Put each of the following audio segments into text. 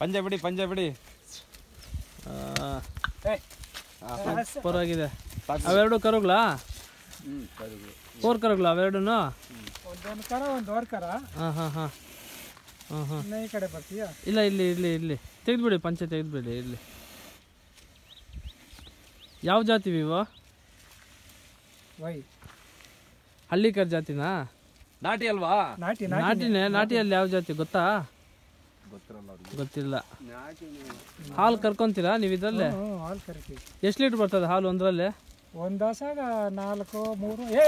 ಪಂಜೆ ಬಿಡಿ ಪಂಜೆ ಬಿಡಿ ಸೂಪರ್ ಆಗಿದೆ ಸಾಕು. ಅವೆರಡು ಕರುಗಳಾ ಫೋರ್ ಕರುಗಳು ಅವೆರಡೂ ಒಂದೊಂದು ಕರ ಒಂದು ದೊಡ್ಡ ಕರ ಹಾಂ ಹಾಂ ಹಾಂ ಹಾಂ ಹಾಂ ಇನ್ನ ಈ ಕಡೆ ಬರ್ತೀಯಾ ಇಲ್ಲ ಇಲ್ಲಿ ಇಲ್ಲಿ ಇಲ್ಲಿ ತೆಗೆದ್ಬಿಡಿ ಪಂಚೆ ತೆಗೆದ್ಬಿಡಿ ಇಲ್ಲಿ ಯಾವ ಜಾತಿ ಇವು ವೈ ಹಳ್ಳಿಕರ್ ಜಾತಿನಾ ನಾಟಿ ಅಲ್ವಾ ನಾಟಿ ನಾಟಿ ನಾಟಿನೇ ನಾಟಿಯಲ್ಲಿ ಯಾವ ಜಾತಿ ಗೊತ್ತಾ ಗೊತ್ತಿರಲ್ಲ ಅವ್ರಿಗೆ ಗೊತ್ತಿಲ್ಲ ಹಾಲು ಕರ್ಕೊಂತೀರಾ ನೀವು ಇದರಲ್ಲೇ ಹ್ಞೂ ಹಾಲು ಕರಿತೀವಿ ಎಷ್ಟು ಲೀಟ್ರ್ ಬರ್ತದೆ ಹಾಲು ಒಂದರಲ್ಲೇ ಒಂದು ದಸಾಗ ನಾಲ್ಕು ಮೂರು ಏ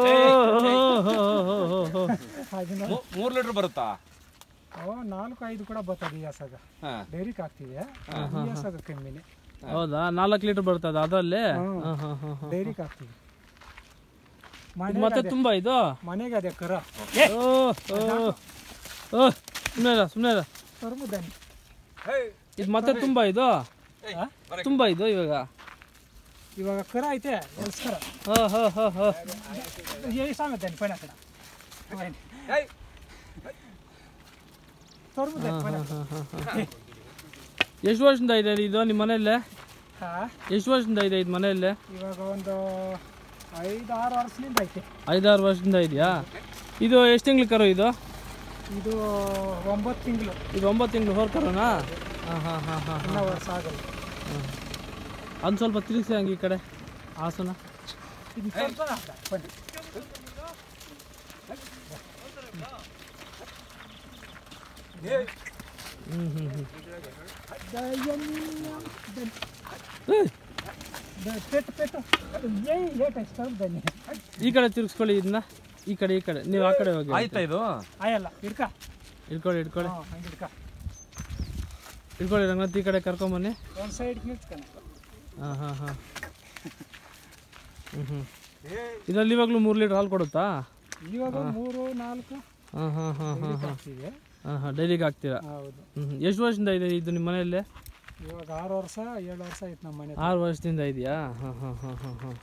ಅದನ್ನ ಮೂ- ಮೂರ್ ಲೀಟರ್ ಬರುತ್ತಾ ಓ ನಾಲ್ಕು ಐದು ಕೂಡ ಬರ್ತದೆ ಈ ಹಸಾಗ ಹಾ ಡೈರಿಗೆ ಹಾಕ್ತೀವಿ ಈ ಹಸಾಗ ಕಮ್ಮಿನೇ ಹೌದಾ ನಾಲ್ಕು ಲೀಟ್ರ್ ಬರ್ತದೆ ಅದರಲ್ಲೇ ಹ್ಮ್. ಹಾಂ ಹಾಂ ಹಾಂ ಹಾಂ ಡೈರಿಗೆ ಹಾಕ್ತೀವಿ ಇದು ಮನೆಗೆ ಮತ್ತೆ ಅದೇ- ತುಂಬ ಇದು ಮನೆಗೆ ಅದೇ ಕರ ಓ ಓ ಓ ಸುಮ್ಮನೆ ಇಲ್ಲ ಸುಮ್ಮನೆ ಇಲ್ಲ ಕರ್ಮುದ್ದಾನೆ ಇದು ಮತ್ತೆ ತುಂಬ ಇದು ತುಂಬ ಇದು ಇವಾಗ ಇವಾಗ ಕರ ಐತೆ ಎಲ್ಸ್ ಕರ ಹೋ ಹೋ ಹೋ ಹೋ ఏ సామెతండి పైన అక్కడ తొరుముదండి పైన ಎಷ್ಟು ವರ್ಷದಿಂದ ಇದೆ ಇದು ನಿಮ್ಮ ಮನೆಯಲ್ಲೇ ಎಷ್ಟು ವರ್ಷದಿಂದ ಇದೆ ಇದು ಮನೆಯಲ್ಲೇ ಇವಾಗ ಒಂದು ಐದು ಆರು ವರ್ಷದಿಂದ ಐತೆ ಐದಾರು ವರ್ಷದಿಂದ ಇದೆಯಾ ಇದು ಎಷ್ಟು ತಿಂಗ್ಳು ಕರು ಇದು ಇದು ಒಂಬತ್ತು ತಿಂಗಳು ಇದು ಒಂಬತ್ತು ತಿಂಗಳು ಹೋರ್ ಕರುನಾ ಹಾಂ ಹಾಂ ಹಾಂ ಹಾಂ ಇನ್ನ ವರ್ಷ ಆಗಲ್ಲ ಒಂದು ಸ್ವಲ್ಪ ತಿರುಗಿಸಿ ಹಂಗೆ ಈ ಕಡೆ ಹಾಸನ ಇದು ಸ್ವಲ್ಪ ಹಾಕ, ಬನ್ನಿ. ಹ್ಞೂ ಹ್ಞೂ ಹ್ಞೂ దయ్యం, దన్- ద- పెట్టు పెట్టు ఏ లేట్ తరుముదండి ಈ ಕಡೆ ತಿರುಗಿಸ್ಕೊಳ್ಳಿ ಇದನ್ನ ಈ ಕಡೆ ಈ ಕಡೆ ನೀವು ಆ ಕಡೆ ಹೋಗಿ ಆಯ್ತಾ ಇದು ఆయల్ల ఇడక ಇಟ್ಕೊಳ್ಳಿ ಇಟ್ಕೊಳ್ಳಿ ಹಂಗೆ ಇಡ್ಕ ಇಟ್ಕೊಳ್ಳಿ ರಂಗನಾಥ್ ಈ ಕಡೆ ಕರ್ಕೊಂಬನ್ನಿ ಒಂದು ಸೈಡ್ ನಿಲ್ಸ್ಕಣ ಹಾಂ ಹಾಂ ಹಾಂ ಹ್ಞೂ ಹ್ಞೂ ಇದರಲ್ಲಿ ಇವಾಗಲೂ ಮೂರು ಲೀಟ್ರ್ ಹಾಲು ಕೊಡುತ್ತಾ ಇವಾಗ ಮೂರು ನಾಲ್ಕು ಹಾಂ ಹಾಂ ಹಾಂ ಹಾಂ ಹಾಂ ಹಾಕ್ತೀವಿ ಹಾಂ ಹಾಂ ಡೈಲಿಗೆ ಹಾಕ್ತೀರಾ ಹೌದು ಹ್ಞೂ ಎಷ್ಟು ವರ್ಷದಿಂದ ಇದೆ ಇದು ನಿಮ್ಮ ಮನೆಯಲ್ಲಿ ಇವಾಗ ಆರು ವರ್ಷ ಏಳು ವರ್ಷ ಆಯ್ತು ನಮ್ಮ ಮನೆ ಆರು ವರ್ಷದಿಂದ ಇದೆಯಾ ಹಾಂ ಹಾಂ ಹಾಂ ಹಾಂ ಹಾಂ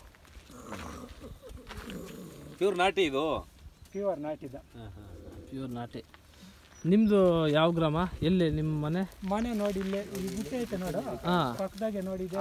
ಪ್ಯೂರ್ ನಾಟಿ ಇದು ಪ್ಯೂರ್ ನಾಟಿದ ಪ್ಯೂರ್ ನಾಟಿ ನಿಮ್ಮದು ಯಾವ ಗ್ರಾಮ ಎಲ್ಲಿ ನಿಮ್ಮ ಮನೆ ಮನೆ ನೋಡಿ ಇಲ್ಲೇ ಈ ಗುಟ್ಟೆ ಐತೆ ನೋಡು ಹಾಂ ಪಕ್ಕದಾಗೆ ನೋಡಿದೆ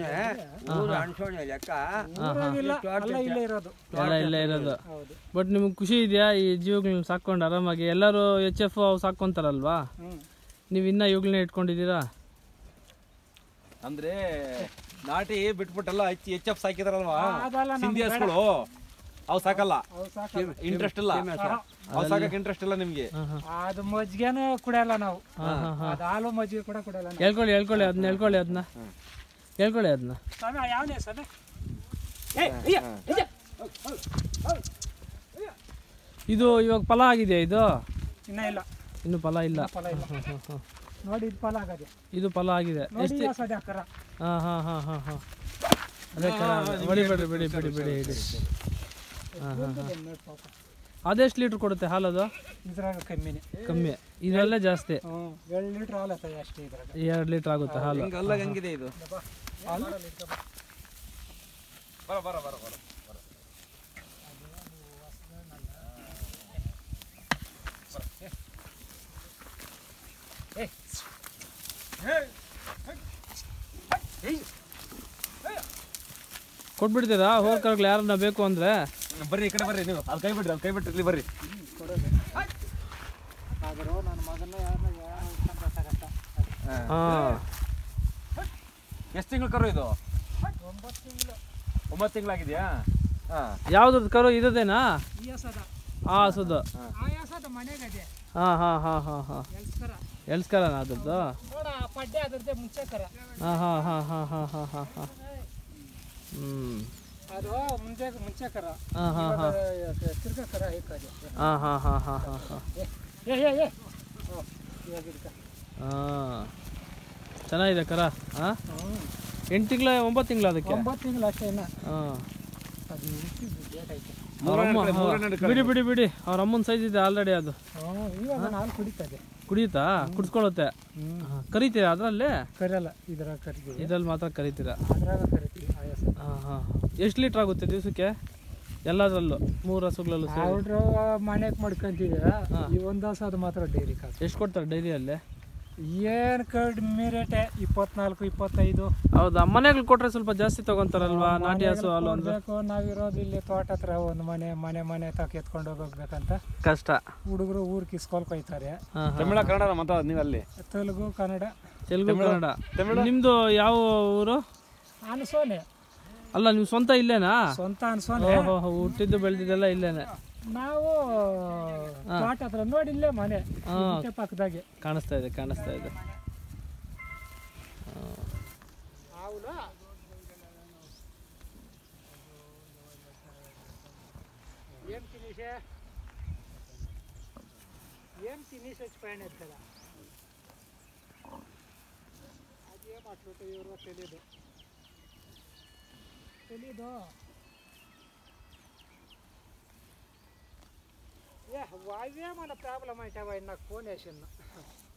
ಹಾಂ ಅಲ್ಲ ಇಲ್ಲೇ ಇರೋದು ಎಲ್ಲ ಇಲ್ಲೇ ಇರೋದು ಹೌದು ಬಟ್ ನಿಮಗೆ ಖುಷಿ ಇದೆಯಾ ಈ ಜೀವಗಳನ್ನ ಸಾಕೊಂಡು ಆರಾಮಾಗಿ ಎಲ್ಲರೂ ಎಚ್ ಎಫ್ ಅವು ಸಾಕೊಂತಾರಲ್ವಾ ಹ್ಮ್ ನೀವು ಇನ್ನೂ ಇವುಗಳನ್ನ ಇಟ್ಕೊಂಡಿದ್ದೀರಾ ಅಂದ್ರೆ ನಾಟಿ ಬಿಟ್ಬಿಟ್ಟೆಲ್ಲ ಹೆಚ್ಚು ಎಚ್ ಎಫ್ ಸಾಕಿದಾರಲ್ವಾ ಅದಲ್ಲ ನಮ್ಗೆ ಸಿಂಧಿ ಹಸ್ಗಳು ಅವು ಸಾಕಲ್ಲ ಅವು ಸಾಕಲ್ಲ ಇಂಟ್ರೆಸ್ಟ್ ಇಲ್ಲ ಅವು ಸಾಕಕ್ಕೆ ಇಂಟ್ರೆಸ್ಟ್ ಇಲ್ಲ ನಿಮ್ಗೆ ಹಾಂ ಹಾಂ ಅದು ಮಜ್ಜಿಗೆನೂ ಕುಡಿಯಲ್ಲ ನಾವು ಅದು ಹಾಲು ಮಜ್ಜಿಗೆ ಕೂಡ ಕುಡಿಯಲ್ಲ ನಾವು ಹೇಳ್ಕೊಳ್ಳಿ ಹೇಳ್ಕೊಳ್ಳಿ ಅದನ್ನ ಹೇಳ್ಕೊಳ್ಳಿ ಅದನ್ನ ಹೇಳ್ಕೊಳ್ಳಿ ಅದನ್ನ ಸ್ವಾಮಿ ಯಾವನೇ ಸ್ವಾಮಿ ಏ ಅಯ್ಯ ಅಯ್ಯ ಇದು ಇವಾಗ ಫಲ ಆಗಿದೆ ಇದು ಇನ್ನ ಇಲ್ಲ ಇನ್ನು ಫಲ ಇಲ್ಲ ಫಲ ಇಲ್ಲ ಹಾಂ ಹಾಂ ಹಾಂ ನೋಡಿ ಇದು ಫಲ ಆಗದೆ ಇದು ಫಲ ಆಗಿದೆ ನೋಡಿ ಈಗ ಸದ್ಯ ಕರ ಹಾಂ ಹಾಂ ಹಾಂ ಹಾಂ ಹಾಂ ಅದೇ ಹೊಡಿಬೇಡ್ರಿ ಬಿಡಿ ಬಿಡಿ ಬಿಡಿ ಹಿಡಿ ಹಾಂ ಹಾಂ ಹಾಂ ನೋಡಿ ಪಾಪ ಅದೆಷ್ಟು ಲೀಟ್ರ್ ಕೊಡುತ್ತೆ ಹಾಲದು ಇದ್ರಾಗ ಕಮ್ಮಿನೇ ಕಮ್ಮಿ ಇದರಲ್ಲೇ ಜಾಸ್ತಿ ಹ್ಞೂ ಎರಡು ಲೀಟ್ರ್ ಹಾಲು ಆಗ್ತದೆ ಅಷ್ಟೇ ಇದ್ರಾಗ ಎರಡು ಲೀಟ್ರ್ ಆಗುತ್ತೆ ಹಾಲು ಹಿಂಗ ಅಲ್ಲ ಹಂಗಿದೆ ಇದು ಹಾಲು ಬರ ಬರ ಬರ ಬರ ಕೊಟ್ಬಿಡ್ತೀರಾ ಹೋಗ್ಕರ್ಗಳು ಯಾರನ್ನ ಬೇಕು ಅಂದರೆ ಬರ್ರಿ ಈ ಕಡೆ ಬರ್ರಿ ನೀವು ಅಲ್ಲಿ ಕೈ ಬಿಡ್ರಿ ಅಲ್ಲಿ ಕೈ ಬಿಟ್ರಿ ಇಲ್ಲಿ ಬರ್ರಿ ಕೊಡೋದು ಆದರೂ ನನ್ನ ಮಗನ ಯಾರನ್ನ ಯಾರು ಗೊತ್ತಾಗತ್ತ ಹಾಂ ಎಷ್ಟು ತಿಂಗಳು ಕರು ಇದು ಒಂಬತ್ತು ತಿಂಗಳು ಒಂಬತ್ತು ತಿಂಗಳಾಗಿದೆಯಾ ಹಾ ಯಾವ್ದು ಕರು ಇರೋದೇನಾ ಈ ಹಸದ ಹಾಂ ಹಸುದು ಆ ಹಸದ ಮನೆಗದೆ ಹಾಂ ಹಾಂ ಹಾಂ ಹಾಂ ಹಾಂ ಎಲ್ಸ್ಕರ ಎಲ್ಸ್ಕರನ ಅದ್ರದ್ದು ನೋಡ ಆ ಪಡ್ಡೆ ಅದ್ರದ್ದೇ ಮುಂಚೆ ಕರ ಹಾಂ ಹಾಂ ಹಾಂ ಹಾಂ ಹಾಂ ಹಾಂ ಹಾಂ ಹಾಂ ಹ್ಞೂ ಅದು ಮುಂಚೆ ಮುಂಚೆ ಕರ ಹಾಂ ಹಾಂ ಹಾಂ ತಿರ್ಗ ಕರ ಹೇಗೆ ಹಾಂ ಹಾಂ ಹಾಂ ಹಾಂ ಹಾಂ ಹಾಂ ಏ ಏ ಏ ಓ, ಇವಾಗ ಇದ್ಕ. ಹಾಂ ಚೆನ್ನಾಗಿದೆ ಕರ ಹಾಂ ಹ್ಮ್. ಎಂಟು ತಿಂಗಳ ಒಂಬತ್ತು ತಿಂಗಳ ಅದಕ್ಕೆ ಒಂಬತ್ತು ತಿಂಗಳು ಅಷ್ಟೇ ಇನ್ನ ಹಾಂ ಅದು ಇಟ್ಟಿದ್ದು ಲೇಟ್ ಆಯ್ತು ಅವ್ರ ಅಮ್ಮ ಬಿಡಿ ಬಿಡಿ ಬಿಡಿ ಅವ್ರ ಅಮ್ಮನ ಸೈಜ್ ಇದೆ ಆಲ್ರೆಡಿ ಅದು ಹ್ಞೂ ಇವಾಗ ಹಾಲು ಕುಡಿತದೆ ಕುಡಿಯುತ್ತಾ ಕುಡಿಸ್ಕೊಳುತ್ತೆ ಹ್ಞೂ ಹಾಂ ಕರಿತೀರಾ ಅದರಲ್ಲೇ ಕರಿಯಲ್ಲ ಇದ್ರಾಗ ಕರಿತೀವಿ ಇದ್ರಲ್ಲಿ ಮಾತ್ರ ಕರಿತೀರಾ ಅದ್ರಾಗ ಕರಿತೀವಿ ಆಯಾಸ ಹಾಂ ಹಾಂ ಎಷ್ಟು ಲೀಟ್ರ್ ಆಗುತ್ತೆ ದಿವಸಕ್ಕೆ ಎಲ್ಲದರಲ್ಲೂ ಮೂರು ಹಸುಗಳಲ್ಲೂ ಸೇರಿ ಅವ್ರು ಮನೆಗೆ ಮಾಡ್ಕೊಂತೀವಿ ಈ ಒಂದು ಹಸ ಅದು ಮಾತ್ರ ಡೈರಿ ಕಾಸು ಎಷ್ಟು ಕೊಡ್ತಾರೆ ಡೈರಿಯಲ್ಲಿ ಏನು ಕಡಿಮೆ ರೇಟೆ ಇಪ್ಪತ್ನಾಲ್ಕು ಇಪ್ಪತ್ತೈದು ಹೌದಾ ಮನೆಗಳು ಕೊಟ್ರೆ ಸ್ವಲ್ಪ ಜಾಸ್ತಿ ತಗೊಂತಾರಲ್ವಾ ನಾಟಿ ಹಸು ಹಾಲು ಒಂದು ಕೊಡ್ಬೇಕು ನಾವಿರೋದು ಇಲ್ಲಿ ತೋಟ ಹತ್ರ ಒಂದು ಮನೆ ಮನೆ ಮನೆ ತಕ ಎತ್ಕೊಂಡು ಹೋಗ್ಬೇಕಂತ ಕಷ್ಟ ಹುಡುಗರು ಊರ್ ಕಿಸ್ಕೊಳ್ಕೊಯ್ತಾರೆ ಹಾಂ ಹಾಂ ತಮಿಳ ಕನ್ನಡ ಮಾತಾಡೋದು ನೀವು ಅಲ್ಲಿ ತೆಲುಗು ಕನ್ನಡ ತೆಲುಗು ಕನ್ನಡ ನಿಮ್ಮದು ಯಾವ ಊರು ಅನ್ಸೋನೆ ಅಲ್ಲ ನಿಮ್ಮ ಸ್ವಂತ ಇಲ್ಲೇನಾ ಸ್ವಂತ ಅನ್ಸೋನೆ ಓಹೋ ಹೋ, ಹುಟ್ಟಿದ್ದು ಬೆಳೆದಿದ್ದೆಲ್ಲ ಇಲ್ಲೇನೆ ನಾವು ತೋಟ ಹತ್ರ ನೋಡಿ ಇಲ್ಲೇ ಮನೆ ಇಲ್ಲೇ ಪಕ್ಕದಾಗೆ ಕಾಣಿಸ್ತಾ ಇದೆ ಕಾಣಿಸ್ತಾ ಇದೆ ఏం తినేసే ఏం తినేసి వచ్చిపోయాను కదా అదేం అట్లుంటే ఎవరో తెలీదు తెలీదు ఏ అవే మన ప్రాబ్లం అంటే నాకు ఫోన్ వేసిండు